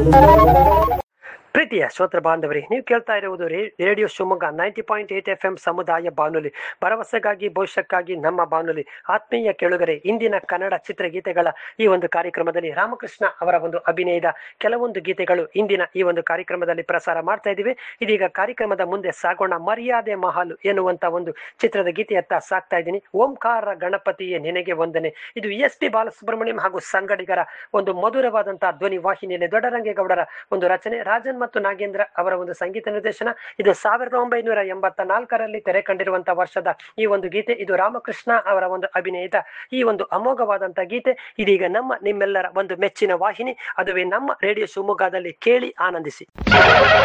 ಪ್ರೀತಿಯ ಶ್ರೋತೃ ಬಾಂಧವರೇ ನೀವು ಕೇಳ್ತಾ ಇರುವುದು ರೇ- radio Shivamogga ninety point eight F M ಸಮುದಾಯ ಬಾನುಲಿ ಭರವಸೆಗಾಗಿ ಭವಿಷ್ಯಕ್ಕಾಗಿ ನಮ್ಮ ಬಾನುಲಿ ಆತ್ಮೀಯ ಕೇಳುಗರೆ ಇಂದಿನ ಕನ್ನಡ ಚಿತ್ರಗೀತೆಗಳ ಈ ಒಂದು ಕಾರ್ಯಕ್ರಮದಲ್ಲಿ ರಾಮಕೃಷ್ಣ ಅವರ ಒಂದು ಅಭಿನಯದ ಕೆಲವೊಂದು ಗೀತೆಗಳು ಇಂದಿನ ಈ ಒಂದು ಕಾರ್ಯಕ್ರಮದಲ್ಲಿ ಪ್ರಸಾರ ಮಾಡ್ತಾ ಇದ್ದೀವಿ ಇದೀಗ ಕಾರ್ಯಕ್ರಮದ ಮುಂದೆ ಸಾಗೋಣ ಮರ್ಯಾದೆ ಮಹಾಲು ಎನ್ನುವಂತ ಒಂದು ಚಿತ್ರದ ಗೀತೆಯತ್ತ ಸಾಕ್ತಾ ಇದ್ದೀನಿ ಓಂಕಾರ ಗಣಪತಿಯೇ ನಿನಗೆ ವಂದನೆ ಇದು ಎಸ್ ಪಿ ಬಾಲಸುಬ್ರಹ್ಮಣ್ಯಂ ಹಾಗೂ ಸಂಗಡಿಗರ ಒಂದು ಮಧುರವಾದಂತಹ ಧ್ವನಿ ವಾಹಿನಿಯಲ್ಲಿ ದೊಡ್ಡರಂಗೇಗೌಡರ ಒಂದು ರಚನೆ ರಾಜನ್ ಮತ್ತು ನಾಗೇಂದ್ರ ಅವರ ಒಂದು ಸಂಗೀತ ನಿರ್ದೇಶನ ಇದು ಸಾವಿರದ ಒಂಬೈನೂರ ಎಂಬತ್ತ ನಾಲ್ಕರಲ್ಲಿ ತೆರೆ ಕಂಡಿರುವಂತಹ ವರ್ಷದ ಈ ಒಂದು ಗೀತೆ ಇದು ರಾಮಕೃಷ್ಣ ಅವರ ಒಂದು ಅಭಿನಯದ ಈ ಒಂದು ಅಮೋಘವಾದಂತಹ ಗೀತೆ ಇದೀಗ ನಮ್ಮ ನಿಮ್ಮೆಲ್ಲರ ಒಂದು ಮೆಚ್ಚಿನ ವಾಹಿನಿ ಅದುವೇ ನಮ್ಮ ರೇಡಿಯೋ ಶಿವಮೊಗ್ಗದಲ್ಲಿ ಕೇಳಿ ಆನಂದಿಸಿ